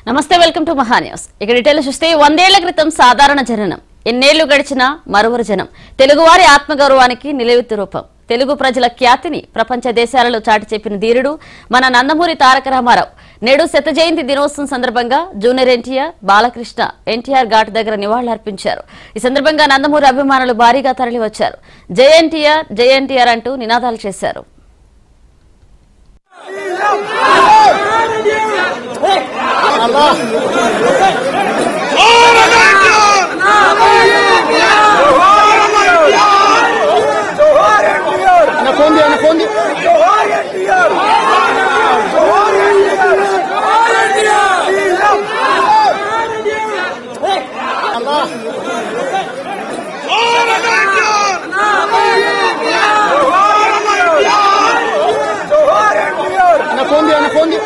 నమస్తే welcome to Maha news ఇక detail చూస్తే వందేళ్ల క్రితం సాధారణ జననం ఎన్నేళ్లు గడిచినా మరువరు జనం తెలుగువారి ఆత్మగౌరవానికి నిలవెత్తు రూపం తెలుగు ప్రజల ఖ్యాతిని ప్రపంచ దేశాలలో చాటి చెప్పిన ధీరుడు మన నందమూరి తారక రామారావు నేడు శత జయంతి దినోత్సవం సందర్భంగా జూనియర్ ఎన్టీఆర్ బాలకృష్ణ ఎన్టీఆర్ ఘాట్ దగ్గర నివాళులర్పించారు ఈ సందర్భంగా నందమూరి అభిమానులు భారీగా తరలివచ్చారు జై ఎన్టీఆర్ జై ఎన్టీఆర్ అంటూ నినాదాలు చేశారు Anaconda, anaconda. Anaconda, anaconda.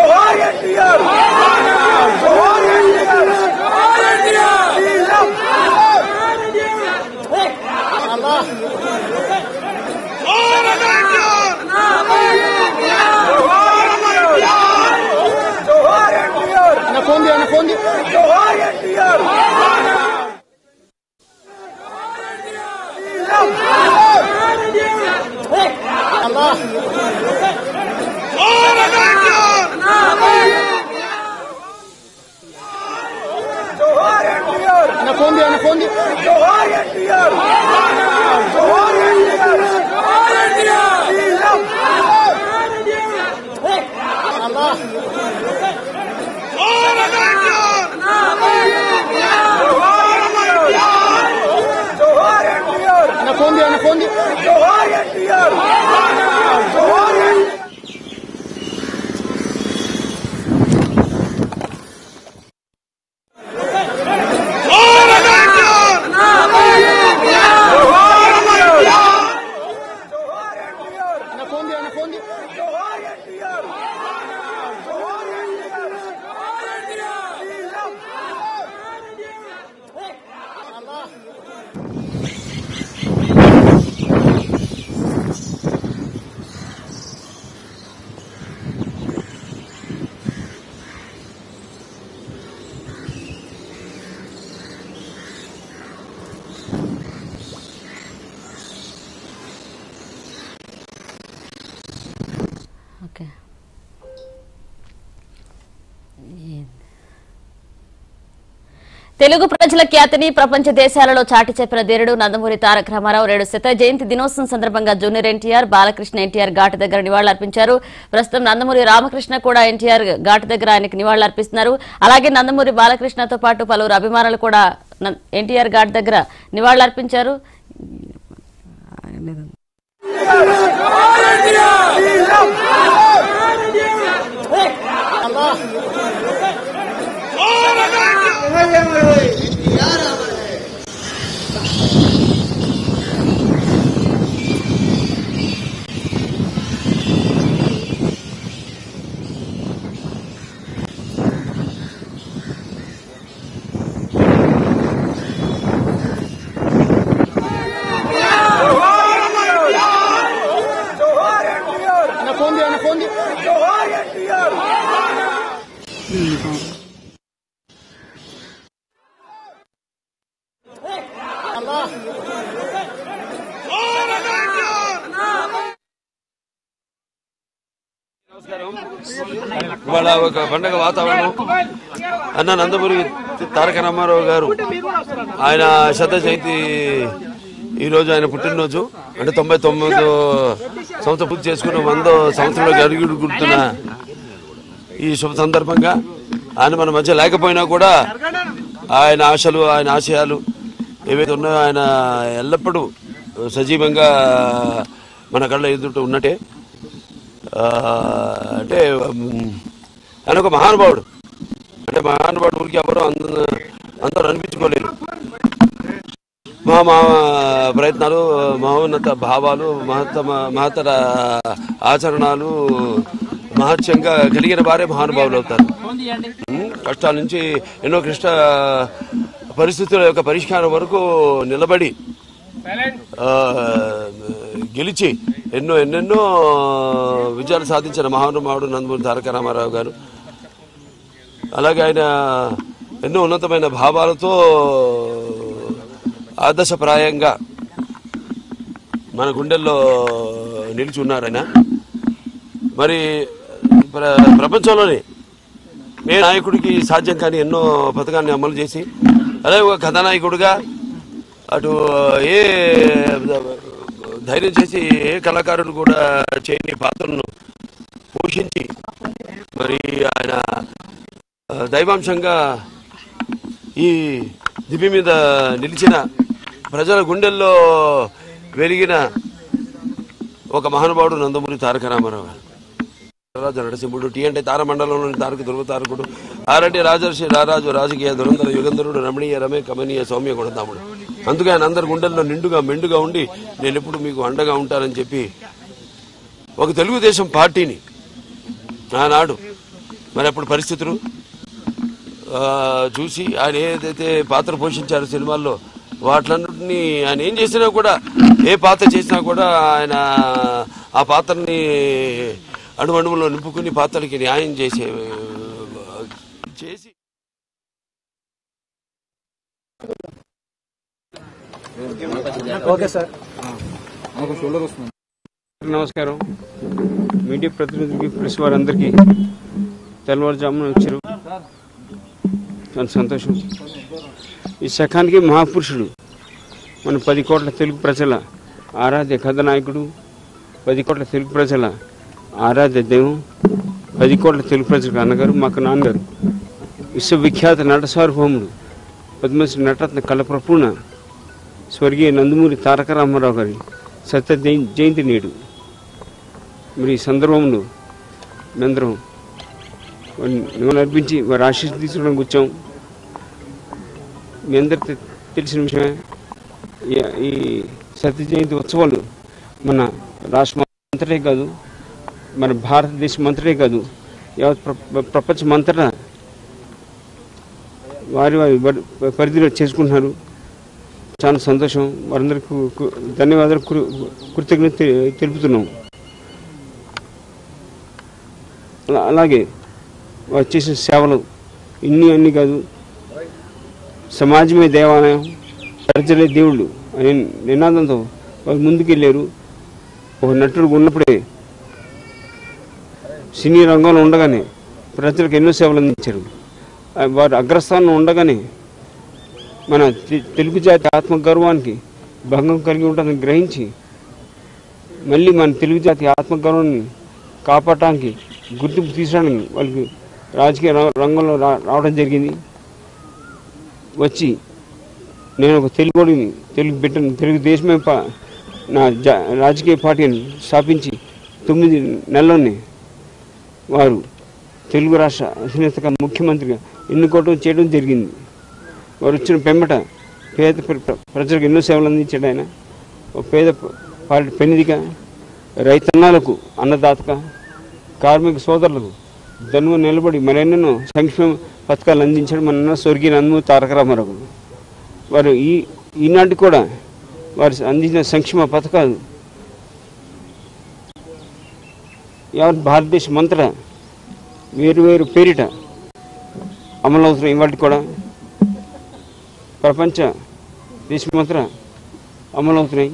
Anaconda, anaconda. Anaconda, anaconda. Anaconda, anaconda. Anaconda, anaconda. Okay Telugu ప్రజల ఖ్యాతిని ప్రపంచ దేశాలలో చాటి చెప్పిన ధీరుడు నందమూరి తారక రామారావు నేడు శత జయంతి దినోత్సవం సందర్భంగా జూనియర్ ఎన్టీఆర్ బాలకృష్ణ ఎన్టీఆర్ ఘాట్ దగ్గర నివాళులర్పించారు ప్రస్తుతం నందమూరి రామకృష్ణ కూడా ఎన్టీఆర్ ఘాట్ దగ్గర ఆయనకి నివాళులర్పిస్తున్నారు అలాగే నందమూరి బాలకృష్ణతో పాటు పలువురు అభిమానులు కూడా న- ఎన్టీఆర్ ఘాట్ దగ్గర నివాళులర్పించారు Anaconda, anaconda. ఇవాళ ఒక పండగ వాతావరణం అన్న నందమూరి తారక రామారావు గారు ఆయన శత జయంతి ఈరోజు ఆయన పుట్టినరోజు అంటే తొంభై తొమ్మిదో సంవత్సరం పూర్తి చేసుకున్న వందో సంవత్సరంలోకి అడుగుడు గుర్తున్న ఈ శుభ సందర్భంగా ఆయన మన మధ్య లేకపోయినా కూడా ఆయన ఆశలు ఆయన ఆశయాలు ఏవైతే ఉన్నాయో ఆయన ఎల్లప్పుడూ సజీవంగా మన కళ్ళ ఎదుట ఉన్నట్టే ఆ, అంటే మ్, ఆయన ఒక మహానుభావుడు అంటే మహానుభావుడు ఊరికి ఎవరు అంద అందరూ అనిపించుకోలేరు మా మా ప్రయత్నాలు మహోన్నత భావాలు మహత్తమ మహత్తర ఆచరణలు మహత్యంగా కలిగిన వారే మహానుభావులు అవుతారు ఉమ్, కష్టాల నుంచి ఎన్నో క్లిష్ట పరిస్థితుల యొక్క పరిష్కారం వరకు నిలబడి ఆ, గెలిచి ఎన్నో ఎన్నెన్నో విజయాలు సాధించిన మహానుభావుడు నందమూరి తారక రామారావు గారు అలాగే ఆయన ఎన్నో ఉన్నతమైన భావాలతో ఆదర్శప్రాయంగా మన గుండెల్లో నిలిచి ఉన్నారు ఆయన మరి ప్ర- ప్రపంచంలోనే ఏ నాయకుడికి సాధ్యం కాని ఎన్నో పథకాన్ని అమలు చేసి అలాగే ఒక కథానాయకుడిగా అటు ఏ ధైర్యం చేసి ఏ కళాకారుడు కూడా చేయని పాత్రను పోషించి మరి ఆయన ఆ, దైవాంశంగా ఈ దివి మీద నిలిచిన ప్రజల గుండెల్లో వెలిగిన ఒక మహానుభావుడు నందమూరి తారక రామారావు గారు రాజు నరసింహుడు టీ అంటే తారమండలంలోని తారక ధ్రువ తారకుడు ఆరంటి రాజర్షి రారాజు రాజకీయ దురంధర యుగంధరుడు రమణీయ రమే కమనీయ సౌమ్య గుణదాముడు అందుకే ఆయన అందరి గుండెల్లో నిండుగా మెండుగా ఉండి నేను ఎప్పుడు మీకు అండగా ఉంటానని చెప్పి ఒక తెలుగుదేశం పార్టీని ఆనాడు మరి అప్పుడు పరిస్థితులు ఆ, చూసి ఆయన ఏదైతే పాత్ర పోషించారో సినిమాల్లో వాటిలన్నింటినీ ఆయన ఏం చేసినా కూడా ఏ పాత్ర చేసినా కూడా ఆయన ఆ పాత్రని అణువణువులో నింపుకుని పాత్రకి న్యాయం చేసే చేసి ఓకే సార్ నాకు షోల్డర్ వస్తుంది నమస్కారం మీడియా ప్రతినిధులకి ప్రెస్ వారందరికీ తెల్లవారుజామున వచ్చారు చాలా సంతోషం ఈ శకానికి మహాపురుషుడు మన పది కోట్ల తెలుగు ప్రజల ఆరాధ్య కథానాయకుడు పది కోట్ల తెలుగు ప్రజల ఆరాధ్య దైవం పది కోట్ల తెలుగు ప్రజలకు అన్నగారు మాకు నాన్నగారు విశ్వవిఖ్యాత నట సార్వభౌముడు పద్మశ్రీ నటరత్న కళప్రపూర్ణ స్వర్గీయ నందమూరి తారక రామారావు గారి సత్య జయ- జయంతి నేడు మరి ఈ సందర్భంలో మేమందరం నిమ్మలు అర్పించి వారి ఆశీస్సు తీసుకోవడానికి వచ్చాం మీ అందరికి తె- తెలిసిన విషయమే ఈ- ఈ సత్య జయంతి ఉత్సవాలు మన రాష్ట్రం అంతటే కాదు మన భారతదేశం అంతటే కాదు యావత్ ప్ర- ప్రపంచం అంతటా వారి వారి వరి- పరిధిలో చేసుకుంటున్నారు చాలా సంతోషం వారందరికీ కు- కు- ధన్యవాదాలు కృ- కృతజ్ఞత తె- తెలుపుతున్నాం అలా- అలాగే వారు చేసిన సేవలు ఇన్ని అన్ని కాదు సమాజమే దేవాలయం ప్రజలే దేవుళ్ళు అనే నినాదంతో వారు ముందుకెళ్ళారు ఒక నటుడు ఉన్నప్పుడే సినీ రంగంలో ఉండగానే ప్రజలకు ఎన్నో సేవలు అందించారు ఆ వారు అగ్రస్థానంలో ఉండగానే మన తె- తెలుగు జాతి ఆత్మగౌరవానికి భంగం కలిగి ఉంటుందని గ్రహించి మళ్ళీ మన తెలుగు జాతి ఆత్మగౌరవాన్ని కాపాడటానికి గుర్తింపు తీసుకోవడానికి వాళ్ళకి రాజకీయ ర- రంగంలో రా రావడం జరిగింది వచ్చి నేను ఒక తెలుగుడిని తెలుగు బిడ్డను తెలుగుదేశమే పా నా జా రాజకీయ పార్టీని స్థాపించి తొమ్మిది నెలల్లోనే వారు తెలుగు రాష్ట్ర అధినేతగా ముఖ్యమంత్రిగా ఎన్నుకోవడం చేయడం జరిగింది వారు వచ్చిన పెంబట పేద ప్ర- ప్ర- ప్రజలకు ఎన్నో సేవలు అందించాడు ఆయన ఒక పేద ప- పార్టీ పెన్నిదిగా రైతన్నాలకు అన్నదాతగా కార్మిక సోదరులకు ధనువు నిలబడి మరెన్నెన్నో సంక్షేమ పథకాలు అందించడం మన అన్న స్వర్గీయ నందమూరి తారక రామారావు వారు ఈ ఈనాటి కూడా వారు అందించిన సంక్షేమ పథకాలు యావత్ భారతదేశం అంతటా వేరు వేరు పేరిట అమలవుతున్నాయి ఇవాటి కూడా ప్రపంచ దేశమంతటా అమలవుతున్నాయి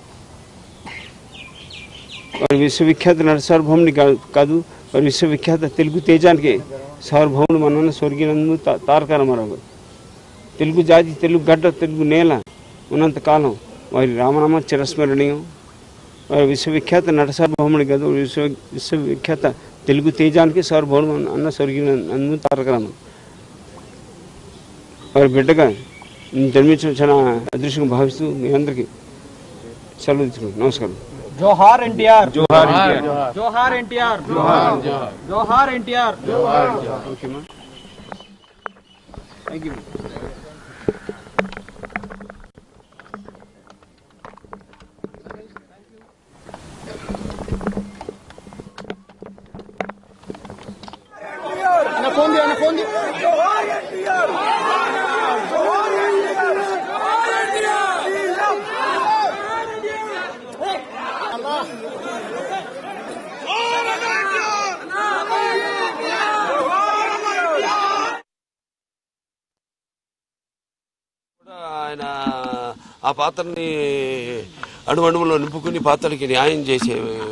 వారి విశ్వవిఖ్యాత నట సార్వభౌముని కా- కాదు వారి విశ్వవిఖ్యాత తెలుగు తేజానికి సార్వభౌముడు మన స్వర్గీయ నందమూరి తా- తారక రామారావు గారు తెలుగు జాతి తెలుగు గడ్డ తెలుగు నేల ఉన్నంత కాలం వారి రామనామ చిరస్మరణీయం వారి విశ్వవిఖ్యాత నట సార్వభౌముడి కాదు విశ్వ విశ్వవిఖ్యాత తెలుగు తేజానికి సార్వభౌముడు అన్న- అన్న స్వర్గీయ నందమూరి తారక రామారావు వారి బిడ్డగా నేను జన్మించడం చాలా అదృష్టంగా భావిస్తూ మీ అందరికీ సెలవు తీసుకుంటాను నమస్కారం జోహార్ ఎన్టీఆర్ జోహార్ ఎన్టీఆర్. జోహార్ ఎన్టీఆర్ జోహార్ ఎన్టీఆర్ ఓకేమా థ్యాంక్ యూ అన్న ఫోన్ ది అన్న ఫోన్ ది Jawar ఆ పాత్రని అణువణువులో నింపుకుని పాత్రకి న్యాయం చేసే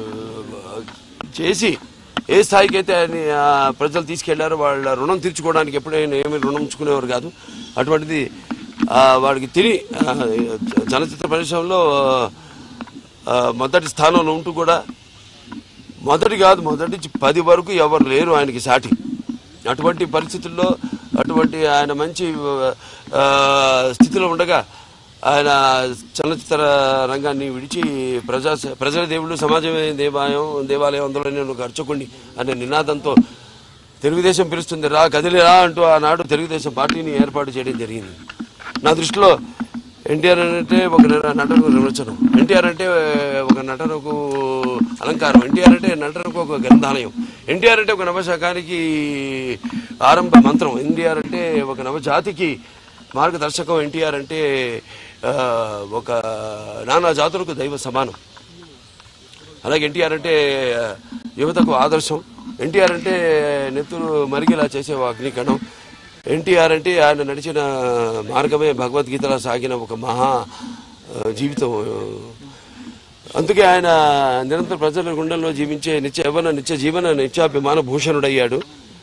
చేసి ఏ స్థాయికి అయితే ఆయన ఆ, ప్రజలు తీసుకెళ్లారో వాళ్ళ రుణం తీర్చుకోవడానికి ఎప్పుడైనా ఏమి రుణం ఉంచుకునేవారు కాదు అటువంటిది ఆ, వాడికి తిని ఆ, చలచిత్ర పరిశ్రమలో ఆ, మొదటి స్థానంలో ఉంటూ కూడా మొదటి కాదు మొదటి నుంచి పది వరకు ఎవరు లేరు ఆయనకి సాటి అటువంటి పరిస్థితుల్లో అటువంటి ఆయన మంచి ఆ, స్థితిలో ఉండగా ఆయన చలనచిత్ర రంగాన్ని విడిచి ప్రజా ప్రజల దేవుడు సమాజమే దేవాలయం దేవాలయం అందులో నేను ఒక అర్చకుడిని అనే నినాదంతో తెలుగుదేశం పిలుస్తుంది రా కదిలి రా అంటూ ఆనాడు తెలుగుదేశం పార్టీని ఏర్పాటు చేయడం జరిగింది నా దృష్టిలో ఎన్టీఆర్ అంటే ఒక నట- నటనకు నిర్వచనం ఎన్టీఆర్ అంటే ఒక నటనకు అలంకారం ఎన్టీఆర్ అంటే నటనకు ఒక గ్రంథాలయం ఎన్టీఆర్ అంటే ఒక నవశాఖానికి ఆరంభ మంత్రం ఎన్టీఆర్ అంటే ఒక నవజాతికి మార్గదర్శకం ఎన్టీఆర్ అంటే ఆ, ఒక నానా జాతులకు దైవ సమానం అలాగే ఎన్టీఆర్ అంటే యువతకు ఆదర్శం ఎన్టీఆర్ అంటే నెత్తురు మరిగేలా చేసే ఒక అగ్నికణం ఎన్టీఆర్ అంటే ఆయన నడిచిన మార్గమే భగవద్గీతలా సాగిన ఒక మహా ఆ, జీవితం అందుకే ఆయన నిరంతర ప్రజల గుండెల్లో జీవించే నిత్య యవన నిత్య జీవన నిత్యాభిమాన భూషణుడయ్యాడు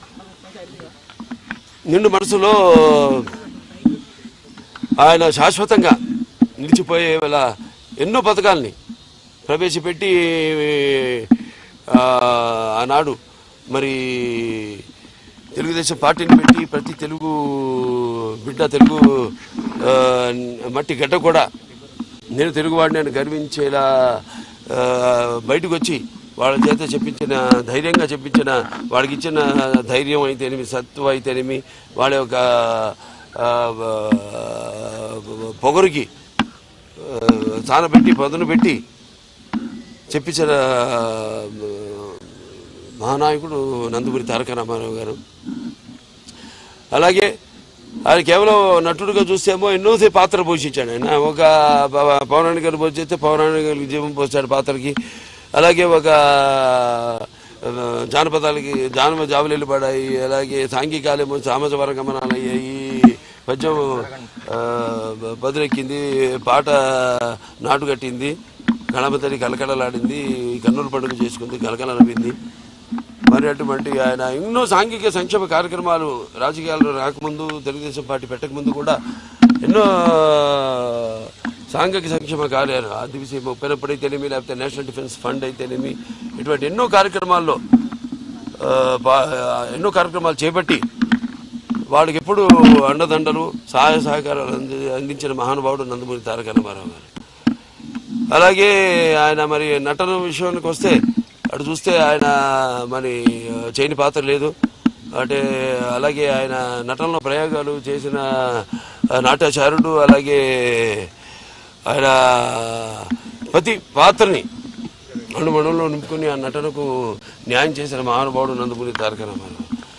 నిండు మనసులో ఆయన శాశ్వతంగా నిలిచిపోయే వేళ ఎన్నో పథకాల్ని ప్రవేశపెట్టి ఆ, ఆనాడు మరి తెలుగుదేశం పార్టీని పెట్టి ప్రతి తెలుగు బిడ్డ తెలుగు ఆ, మట్టి గడ్డ కూడా నేను తెలుగువాడిని అని గర్వించేలా ఆ, బయటకు వచ్చి వాళ్ళ చేత చెప్పించిన ధైర్యంగా చెప్పించిన వాళ్ళకి ఇచ్చిన ధైర్యం అయితేనేమి సత్వ అయితేనేమి వాళ్ళ యొక్క ఆ, ఆ, పొగరుకి ఆ, సానబెట్టి పదును పెట్టి చెప్పించిన ఆ, మహానాయకుడు నందుపురి తారక రామారావు గారు అలాగే ఆయన కేవలం నటుడుగా చూస్తేమో ఎన్నోసేపు పాత్ర పోషించాడు ఆయన ఒక ప- పౌరాణి గారు పోషిస్తే పౌరాణి గారికి జీవం పోసాడు పాత్రకి అలాగే ఒక ఆ, జానపదాలకి జానపద జాబులు పడాయి అలాగే సాంఘికాలేమో సామాజ వర్గమనాలు అయ్యాయి పద్యం ఆ, బదులెక్కింది పాట నాటు కట్టింది గణపతి కలకలలాడింది కన్నుల పండుగ చేసుకుంది కలకల నవ్వింది మరి అటువంటి ఆయన ఎన్నో సాంఘిక సంక్షేమ కార్యక్రమాలు రాజకీయాల్లో రాకముందు తెలుగుదేశం పార్టీ పెట్టకముందు కూడా ఎన్నో సాంఘిక సంక్షేమ కార్యాలు ఆదివాసీ ముప్పైనప్పుడు అయితేనేమి లేకపోతే నేషనల్ డిఫెన్స్ ఫండ్ అయితేనేమి ఇటువంటి ఎన్నో కార్యక్రమాల్లో ఆ, బా- ఎన్నో కార్యక్రమాలు చేపట్టి వాళ్ళకి ఎప్పుడు అండదండలు సహాయ సహకారాలు అంది అందించిన మహానుభావుడు నందమూరి తారక రామారావు గారు అలాగే ఆయన మరి నటన విషయానికి వస్తే అటు చూస్తే ఆయన మరి చేయని పాత్ర లేదు అంటే అలాగే ఆయన నటనలో ప్రయోగాలు చేసిన ఆ, నాట్యాచారుడు అలాగే ఆయన ప్రతి పాత్రని అణుమణుల్లో నింపుకుని ఆ నటనకు న్యాయం చేసిన మహానుభావుడు నందమూరి తారక రామారావు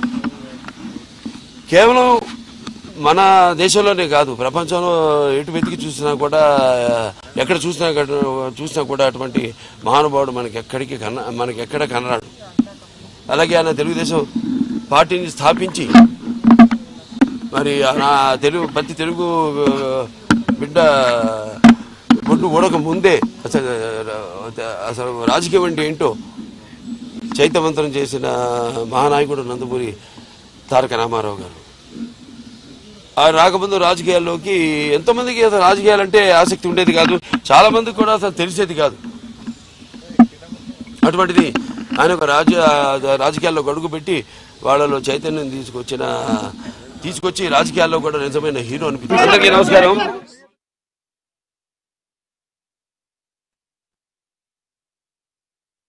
కేవలం మన దేశంలోనే కాదు ప్రపంచంలో ఎటు వెతికి చూసినా కూడా ఎక్కడ చూసినా కూడా- చూసినా కూడా అటువంటి మహానుభావుడు మనకి ఎక్కడికి కన్న మనకి ఎక్కడ కనరాడు అలాగే ఆయన తెలుగుదేశం పార్టీని స్థాపించి మరి నా తెలుగు ప్రతి తెలుగు ఆ, బిడ్డ బొడ్డు ఊడక ముందే అసలు అసలు రాజకీయం అంటే ఏంటో చైతన్యవంతం చేసిన మహానాయకుడు నందమూరి తారక రామారావు గారు ఆయన రాకముందు రాజకీయాల్లోకి ఎంతోమందికి అసలు రాజకీయాలంటే ఆసక్తి ఉండేది కాదు చాలా మందికి కూడా అసలు తెలిసేది కాదు అటువంటిది ఆయన ఒక రాజ రాజకీయాల్లో గడుగు పెట్టి వాళ్ళలో చైతన్యం తీసుకొచ్చిన తీసుకొచ్చి రాజకీయాల్లో కూడా నిజమైన హీరో అనిపించింది అందరికీ నమస్కారం